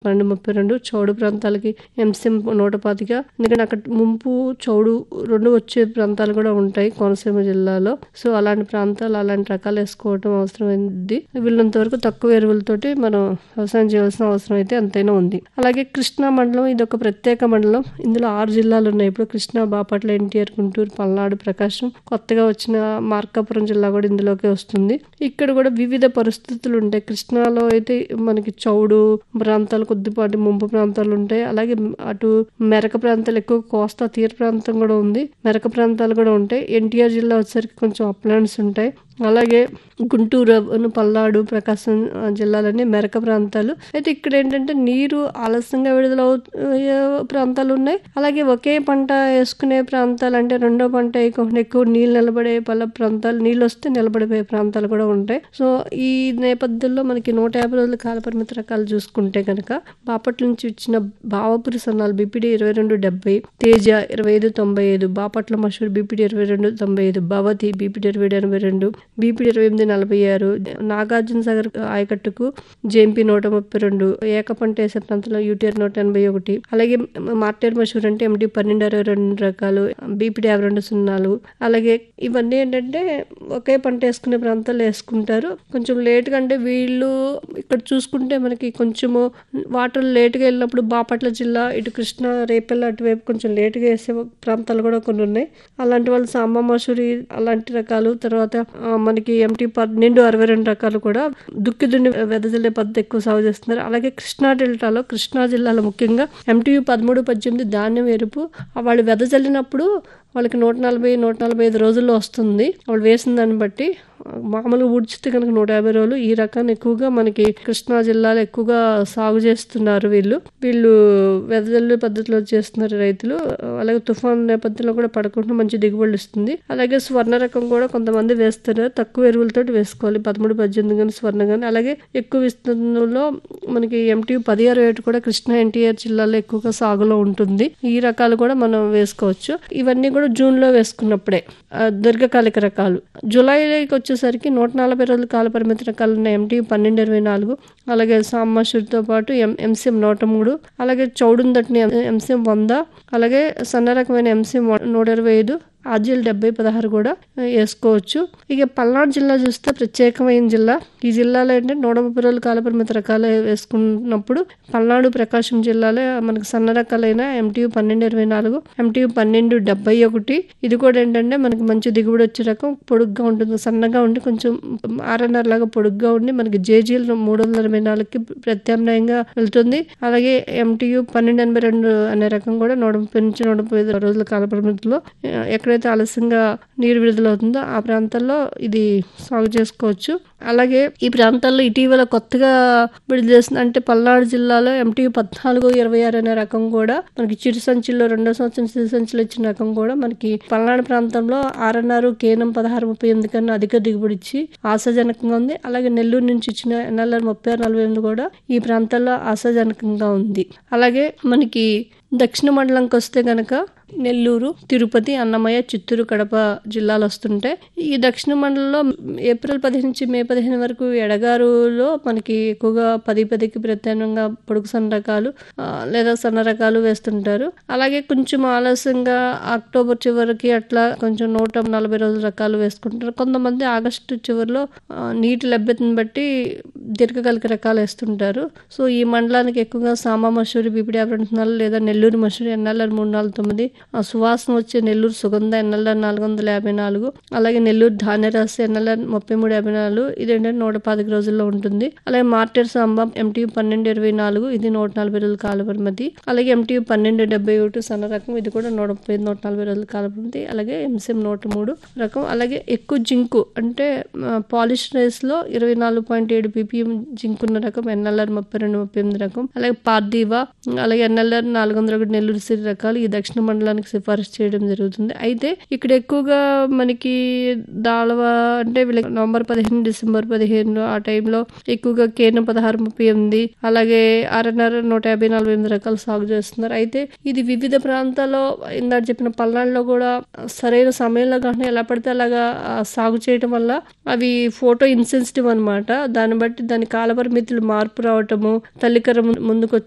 పన్నెండు ముప్పై రెండు చౌడు ప్రాంతాలకి ఎంసీఎం నూట పాతిక ఎందుకంటే అక్కడ ముంపు చౌడు రెండు వచ్చే ప్రాంతాలు కూడా ఉంటాయి కోనసీమ జిల్లాలో సో అలాంటి ప్రాంతాలు అలాంటి రకాలు వేసుకోవడం అవసరమైంది వీళ్ళంత వరకు తక్కువ ఎరువులతోటి మనం వ్యవసాయం చేయాల్సిన అవసరం అయితే ఎంతైనా ఉంది అలాగే కృష్ణా మండలం ఇది ఒక ప్రత్యేక మండలం ఇందులో ఆరు జిల్లాలు ఉన్నాయి ఇప్పుడు కృష్ణా బాపట్ల ఎన్టీఆర్ గుంటూరు పల్నాడు ప్రకాశం కొత్తగా వచ్చిన మార్కాపురం జిల్లా కూడా ఇందులోకి వస్తుంది ఇక్కడ కూడా వివిధ పరిస్థితులు ఉంటాయి కృష్ణాలో అయితే మనకి చౌడు ప్రాంతాలు కొద్దిపాటి ముంపు ప్రాంతాలు ఉంటాయి అలాగే అటు మెరక ప్రాంతాలు ఎక్కువ కోస్తా తీర ప్రాంతం కూడా ఉంది మెరక ప్రాంతాలు కూడా ఉంటాయి ఎన్టీఆర్ జిల్లా వచ్చేసరికి కొంచెం అప్లాండ్స్ ఉంటాయి అలాగే గుంటూరు అను పల్నాడు ప్రకాశం ఆ, జిల్లాలన్నీ మెరక ప్రాంతాలు అయితే ఇక్కడ ఏంటంటే నీరు ఆలస్యంగా విడుదల అయ్యే ప్రాంతాలు ఉన్నాయి అలాగే ఒకే పంట వేసుకునే ప్రాంతాలు అంటే రెండో పంట వేయకుండా ఎక్కువ నీళ్ళు నిలబడే పల్ల ప్రాంతాలు నీళ్ళు వస్తే నిలబడిపోయే ప్రాంతాలు కూడా ఉంటాయి సో ఈ నేపథ్యంలో మనకి నూట యాభై రోజుల కాలపరిమితి రకాలు చూసుకుంటే కనుక బాపట్ల నుంచి ఇచ్చిన బావపురి సన్నాలు బీపీడీ ఇరవై రెండు డెబ్బై తేజ ఇరవై ఐదు తొంభై ఐదు బాపట్ల మషూర్ బీపీడీ ఇరవై రెండు తొంభై ఐదు భవతి బీపీడీ ఇరవై ఎనభై రెండు బీపీడీ ఇరవై ఎనిమిది నలభై ఆరు నాగార్జున సాగర్ ఆయకట్టుకు జేఎంపీ నూట ముప్పై రెండు ఏక పంట వేసే ప్రాంతంలో యూటీఆర్ నూట ఎనభై ఒకటి అలాగే మార్టేర్ మషూర్ అంటే ఎండి పన్నెండు అరవై రెండు రకాలు బీపీడీ యాభై రెండు సున్నాలు అలాగే ఇవన్నీ ఏంటంటే ఒకే పంట వేసుకునే ప్రాంతాల్లో వేసుకుంటారు కొంచెం లేట్గా అంటే వీళ్ళు ఇక్కడ చూసుకుంటే మనకి కొంచెము వాటర్ లేట్గా వెళ్ళినప్పుడు బాపట్ల జిల్లా ఇటు కృష్ణా రేపల్ల అటువైపు కొంచెం లేట్గా వేసే ప్రాంతాలు కూడా కొన్ని ఉన్నాయి అలాంటి వాళ్ళు సాంబ మసూరి అలాంటి రకాలు తర్వాత ఆ, మనకి ఎంటీ పన్నెండు అరవై రెండు రకాలు కూడా దుక్కి దున్ని వెదజల్లే పద్ధతి ఎక్కువ సాగు చేస్తున్నారు అలాగే కృష్ణా డెల్టాలో కృష్ణా జిల్లాలో ముఖ్యంగా ఎంటీయు పదమూడు పద్దెనిమిది ధాన్యం ఎరుపు ఆ వాళ్ళు వెదజల్లినప్పుడు వాళ్ళకి నూట నలభై నూట నలభై ఐదు రోజుల్లో వస్తుంది వాళ్ళు వేసిన దాన్ని బట్టి మామూలుగా ఊడ్చితే కనుక నూట యాభై రోజులు ఈ రకాన్ని ఎక్కువగా మనకి కృష్ణా జిల్లాలో ఎక్కువగా సాగు చేస్తున్నారు వీళ్ళు వీళ్ళు వెదజల్లు పద్ధతిలో చేస్తున్నారు రైతులు అలాగే తుఫాన్ నేపథ్యంలో కూడా పడకుండా మంచి దిగుబడులు ఇస్తుంది అలాగే స్వర్ణ రకం కూడా కొంతమంది వేస్తున్నారు తక్కువ ఎరువులతో వేసుకోవాలి పదమూడు పద్దెనిమిది కానీ స్వర్ణ కానీ అలాగే ఎక్కువ విస్తీర్ణంలో మనకి ఎంటీ పది అరవై ఒకటి కూడా కృష్ణా ఎన్టీఆర్ జిల్లాలో ఎక్కువగా సాగులో ఉంటుంది ఈ రకాలు కూడా మనం వేసుకోవచ్చు ఇవన్నీ కూడా జూన్ లో వేసుకున్నప్పుడే ఆ, దీర్ఘకాలిక రకాలు జూలైకి వచ్చేసరికి నూట నలభై రోజుల కాల పరిమితి రకాలు ఉన్న ఎంటీ పన్నెండు ఇరవై నాలుగు అలాగే సామాషుడితో పాటు ఎం ఎంసీఎం నూట మూడు అలాగే చౌడుందటిని ఎంసీఎం వంద అలాగే సన్న రకమైన ఎంసీఎం నూట ఇరవై ఐదు ఆర్జీఎల్ డెబ్బై పదహారు కూడా వేసుకోవచ్చు ఇక పల్నాడు జిల్లా చూస్తే ప్రత్యేకమైన జిల్లా ఈ జిల్లాలో ఏంటంటే నూట ముప్పై రోజుల కాలపరిమితి రకాలు వేసుకున్నప్పుడు పల్నాడు ప్రకాశం జిల్లాలో మనకి సన్న రకాలైన ఎంటీయు పన్నెండు ఇరవై నాలుగు ఎంటీయు పన్నెండు డెబ్బై ఒకటి ఇది కూడా ఏంటంటే మనకి మంచి దిగుబడి వచ్చే రకం పొడుగ్గా ఉంటుంది సన్నగా ఉండి కొంచెం ఆర్ఎన్ఆర్ లాగా పొడుగ్గా ఉండి మనకి జేజీఎల్ మూడు వందల ఎనభై నాలుగుకి ప్రత్యామ్నాయంగా వెళ్తుంది అలాగే ఎంటీయు పన్నెండు ఎనభై రెండు అనే రకం కూడా నూట ముప్పై నుంచి నూట ముప్పై ఐదు రోజుల కాల పరిమితిలో ఆ, ఎక్కడైతే ఆలస్యంగా నీరు విడుదలవుతుందో ఆ ప్రాంతాల్లో ఇది సాగు చేసుకోవచ్చు అలాగే ఈ ప్రాంతాల్లో ఇటీవల కొత్తగా విడుదల చేసిన అంటే పల్నాడు జిల్లాలో ఎంటీ పద్నాలుగు ఇరవై ఆరు అనే రకం కూడా మనకి చిరు సంచుల్లో రెండో సంవత్సరం చిరు సంచులు ఇచ్చిన రకం కూడా మనకి పల్నాడు ప్రాంతంలో ఆర్ఎన్ఆర్ కేనం పదహారు ముప్పై ఎనిమిది కన్నా అధిక దిగుబడి ఇచ్చి ఆశాజనకంగా ఉంది అలాగే నెల్లూరు నుంచి ఇచ్చిన ఎన్ఎల్ఆర్ ముప్పై ఆరు నలభై ఎనిమిది కూడా ఈ ప్రాంతాల్లో ఆశాజనకంగా ఉంది అలాగే మనకి దక్షిణ మండలంకి వస్తే గనక నెల్లూరు తిరుపతి అన్నమయ్య చిత్తూరు కడప జిల్లాలు వస్తుంటాయి ఈ దక్షిణ మండలంలో ఏప్రిల్ పదిహేను నుంచి మే పదిహేను వరకు ఎడగారులో మనకి ఎక్కువగా పది పదికి ప్రత్యామ్నాయంగా పొడుగు సన్న రకాలు ఆ, లేదా సన్న రకాలు వేస్తుంటారు అలాగే కొంచెం ఆలస్యంగా అక్టోబర్ చివరికి అట్లా కొంచెం నూట నలభై రోజుల రకాలు వేసుకుంటారు కొంతమంది ఆగస్టు చివరిలో ఆ, నీటి లభ్యతను బట్టి దీర్ఘకాలిక రకాలు వేస్తుంటారు సో ఈ మండలానికి ఎక్కువగా సామా మసూరి బీపీడీ యాభై రెండు సున్నాలు లేదా నెల్లూరు మసూరి ఎన్ఎల్ఆర్ మూడు నాలుగు తొమ్మిది ఆ సువాసన వచ్చే నెల్లూరు సుగంధ ఎన్ఎల్ఆర్ నాలుగు వందల యాభై నాలుగు అలాగే నెల్లూరు ధాన్యరాశి ఎన్ఎల్ఆర్ ముప్పై మూడు యాభై నాలుగు ఇది ఏంటంటే నూట పాతిక రోజుల్లో ఉంటుంది అలాగే మార్టెర్ సాంబా ఎంటీ పన్నెండు ఇరవై నాలుగు ఇది నూట నలభై రోజుల కాల పరిమితి అలాగే ఎంటీ పన్నెండు డెబ్బై ఒకటి సన్న రకం ఇది కూడా నూట ముప్పై ఐదు, నూట నలభై రోజుల కాల పరిమితి అలాగే ఎంసీఎం నూట మూడు రకం అలాగే ఎక్కువ జింకు అంటే పాలిష్ రైస్ లో ఇరవై నాలుగు పాయింట్ ఏడు పీపీఎం జింక్ ఉన్న రకం ఎన్ఎల్ఆర్ ముప్పై రెండు ముప్పై ఎనిమిది రకం అలాగే పార్దీవా అలాగే ఎన్ఎల్ఆర్ నాలుగు వందల ఒకటి నెల్లూరు సిరి రకాలు ఈ దక్షిణ మండలానికి సిఫారసు చేయడం జరుగుతుంది అయితే ఇక్కడ ఎక్కువగా మనకి దాళవ అంటే వీళ్ళకి నవంబర్ పదిహేను డిసెంబర్ పదిహేను ఆ టైంలో ఎక్కువగా కేన పదహారు ముప్పై ఎనిమిది అలాగే ఆర్ఎన్ఆర్ నూట యాభై నలభై ఎనిమిది రకాలు సాగు చేస్తున్నారు అయితే ఇది వివిధ ప్రాంతాల్లో ఇందాక చెప్పిన పల్నాడులో కూడా సరైన సమయంలో కానీ ఎలా పడితే అలాగా ఆ, సాగు చేయడం వల్ల అవి ఫోటో ఇన్సెన్సిటివ్ అన్నమాట దాన్ని బట్టి దాని కాలపరిమితులు మార్పు రావటము తల్లికర ముందుకు